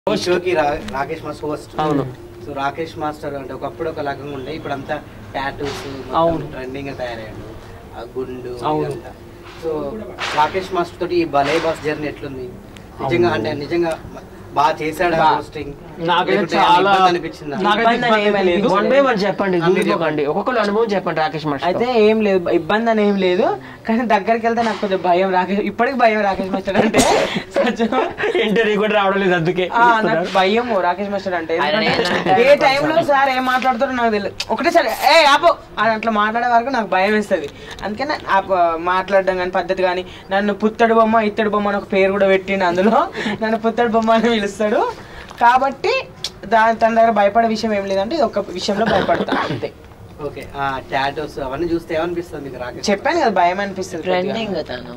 ఈ షోకి రా- రాకేష్ మాస్టర్ హోస్ట్ అవును. సో రాకేష్ మాస్టర్ అంటే ఒకప్పుడు ఒక రకంగా ఉండే ఇప్పుడు అంతా టాటూస్ అవును. ట్రెండింగ్ తయారయ్యాడు ఆ గుండు అవును. ఇదంతా. సో రాకేష్ మాస్టర్ తోటి ఈ బలే బాస్ జర్నీ ఎట్లుంది నిజంగా అంటే నిజంగా బాగా చేశాడు బా- హోస్టింగ్ నాకైతే చాలా అనిపించింది నాకైతే ఇబ్బంది అని ఏమీ ఇబ్బంది లేదు. అనిపించలేదు. వన్ బై వన్ చెప్పండి ఆ, మీరు దూరిపోకండి ఒక్కొక్కరు అనుభవం చెప్పండి రాకేష్ మాస్టర్ అయితే ఏం లేదు ఇబ్బంది అని ఏం లేదు కానీ దగ్గరికి వెళ్తే నాకు కొంచెం భయం రాకేష్ ఇప్పటికి భయం రాకేష్ మాస్టర్ అంటే కొంచెం ఇంటర్వ్యూ కూడా రావడం లేదు అందుకే ఆ, నాకు భయం రాకేష్ మాస్టర్ అంటే ఆయన ఎందుకంటే ఏంటంటే ఏ టైంలో సార్ ఏం మాట్లాడుతారో నాకు తెలియదు ఒకటేసారి ఏ ఆపో అని అట్లా మాట్లాడే వరకు నాకు భయం వేస్తుంది అందుకని ఆప మాట్లాడడం కానీ పద్ధతి కానీ నన్ను పుత్తడి బొమ్మ ఇత్తడి బొమ్మ అని ఒక పేరు కూడా పెట్టిండు అందులో నన్ను పుత్తడి బొమ్మ అని పిలుస్తాడు కాబట్టి దాని తన దగ్గర భయపడే విషయం ఏం లేదంటే ఇది ఒక విషయంలో భయపడతా అంతే ఓకే ఆ టాటూస్ అవన్నీ చూస్తే ఏమనిపిస్తుంది మీకు రాకేష్ చెప్పాను కదా భయం అనిపిస్తుంది కొద్దిగా. ట్రెండింగ్ తను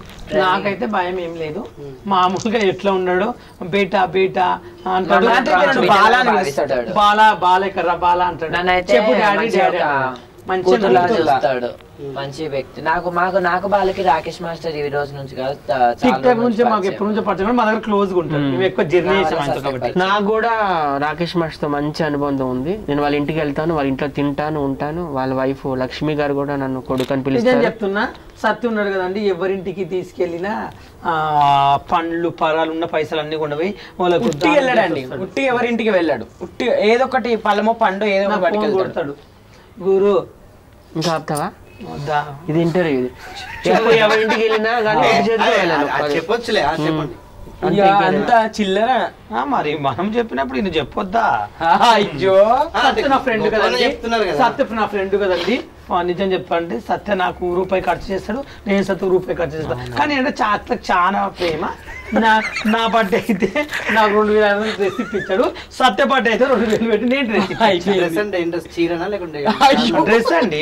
నాకైతే భయం ఏం లేదు మామూలుగా ఎట్లా ఉన్నాడు బేటా బేటా అంటాడు మా తాతయ్య నన్ను బాలా అని పిలుస్తాడు. బాలా బాలెక్కర్రా బాలా అంటాడు నన్నైతే చెప్పు డాడీ మంచిగా డాడీ ఒక మంచిగా కూతురులా కూతురులా. చూస్తాడు మంచి వ్యక్తి నాకు మాకు నాకు బాలకి రాకేష్ మాస్టర్ ఈ రోజు నుంచి కాదు త- చాలా టిక్ టాక్ రోజుల నుంచి మాకు పరిచయం. ఎప్పటి నుంచో పరిచయం మా దగ్గర క్లోజ్ గా ఉంటాడు మేము ఎక్కువ జర్నీ చేసాం ఆయనతో కాబట్టి నాకు కూడా రాకేష్ మాస్టర్తో మంచి అనుబంధం ఉంది నేను వాళ్ళ ఇంటికి వెళ్తాను వాళ్ళ ఇంట్లో తింటాను ఉంటాను వాళ్ళ వైఫ్ లక్ష్మి గారు కూడా నన్ను కొడుకు అని నిజం పిలుస్తారు చెప్తున్నా సత్య ఉన్నాడు కదండి ఎవరింటికి తీసుకెళ్ళినా ఆ, పండ్లు పరాలు ఉన్న పైసలు అన్ని కూడా పోయి వాళ్ళకు ఉట్టి వెళ్ళాడండి ఉట్టి ఎవరింటికి వెళ్ళాడు ఉట్టి ఏదో ఒకటి పళ్ళమో పండు ఏదో నా ఒకటి ఫోన్ పట్టుకెళ్తాడు కొడతాడు గురు ఇంకా ఆపుతావా వద్దా ఇది ఇంటర్వ్యూ ఇది చెప్పు ఎవరి ఇంటికి వెళ్ళినా కానీ ఒక చేతితో వెళ్ళాను. అది చెప్పొచ్చులే ఆ చెప్పండి అంతే ఇక ఇంకా అంతా చిల్లర ఆ, మరి మనం చెప్పినప్పుడు ఇది చెప్పొద్దా అయ్యో ఆ, సత్య నా ఫ్రెండ్ గొప్పగానే కదండి చెప్తున్నారు కదా. సత్య నా ఫ్రెండ్ కదండి ఆ, నిజం చెప్పండి సత్య నాకు రూపాయి ఖర్చు చేస్తాడు నేను సత్య రూపాయి ఖర్చు చేస్తాను కానీ అంటే చాలా చాలా ప్రేమ నా నా బర్త్డే అయితే నాకు రెండు వేల ఐదు వందలు డ్రెస్ ఇప్పించాడు సత్య బర్త్డే అయితే రెండు వేలు పెట్టి నేను డ్రెస్ డ్రెస్ అంటే ఇంట్రెస్ట్ చీరనా లేకుంటే డ్రెస్ అండి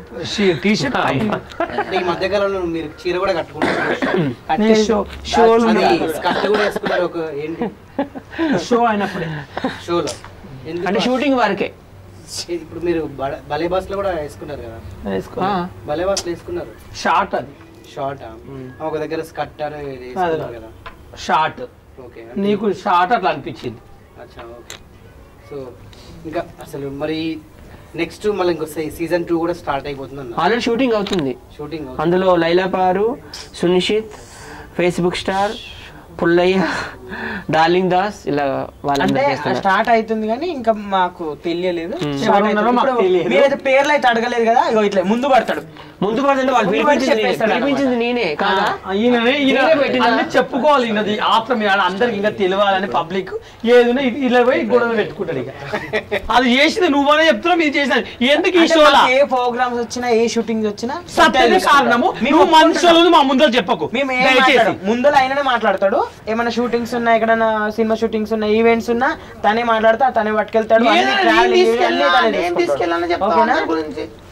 టీ షర్ట్ అంటే ఈ మధ్య కాలంలో మీరు చీర కూడా కట్టుకుంటారు నేను షో షోలు అది స్కర్ట్ కూడా వేసుకున్నారు ఒక ఏంటి షో అయినప్పుడే షోలో ఎందుకు అంటే షూటింగ్ వరకే ఇప్పుడు మీరు బల- భలే బాస్ లో కూడా వేసుకున్నారు కదా వేసుకో ఆ, భలే బాస్ లో వేసుకున్నారు షార్ట్ అది షార్ట్ ఒక దగ్గర స్కర్ట్ అని వేసుకున్నారు కదా షార్ట్ ఓకే నీకు షార్ట్ అట్లా అనిపించింది అచ్చా ఓకే సో ఇంకా అసలు మరి నెక్స్ట్ మళ్ళీ ఇంకొక సీజన్ టూ కూడా స్టార్ట్ అయిపోతుంది అన్న ఆల్రెడీ షూటింగ్ అవుతుంది షూటింగ్ అందులో Laila Paru Sunishith Facebook star Pullaiah darling Das ఇలా వాళ్ళందరూ అంటే చేస్తున్నారు స్టార్ట్ అవుతుంది కానీ ఇంకా మాకు తెలియలేదు Start ఎవరు ఉన్నారో అవుతుంది. మాకు ఇప్పుడు తెలియదు. మీరైతే పేర్లు అయితే అడగలేదు కదా ఇగో ఇట్లా ముందు పడతాడు ముందు పడుతుంటే వాళ్ళు ముందు పడి పిలిపించింది నేనే. చెప్పేస్తాడు పిలిపించింది నేనే కాదా ఈయననే ఈయన నేనే పెట్టినా? అన్ని చెప్పుకోవాలి ఈయనది ఆత్రం ఈయన అందరికి ఇంకా తెలియాలని పబ్లిక్ ఏదైనా ఇది- ఇలా పోయి గొడవ పెట్టుకుంటాడు ఇక అది చేసింది నువ్వనే చెప్తున్నావు ఇది చేసినది ఎందుకు ఈ అంటే షోలా మాకు ఏ ప్రోగ్రామ్స్ వచ్చినా ఏ షూటింగ్స్ వచ్చినా సత్యమే కారణము నువ్వు మనుషులు మా ముందర చెప్పకు మేము ఏం దయచేసి మాట్లాడం ముందర ఆయననే మాట్లాడతాడు ఏమైనా షూటింగ్స్ ఉన్నా ఎక్కడైనా సినిమా షూటింగ్స్ ఉన్నా ఈవెంట్స్ ఉన్నా తనే మాట్లాడతా తనే పట్టుకెళ్తాడు అన్ని ఏదైనా traveling నేను అన్ని తీసుకెళ్ళాలా, తనే నేను చూసుకుంటాడు. తీసుకెళ్ళాలని చెప్తా ఓకేనా? అందరి గురించి.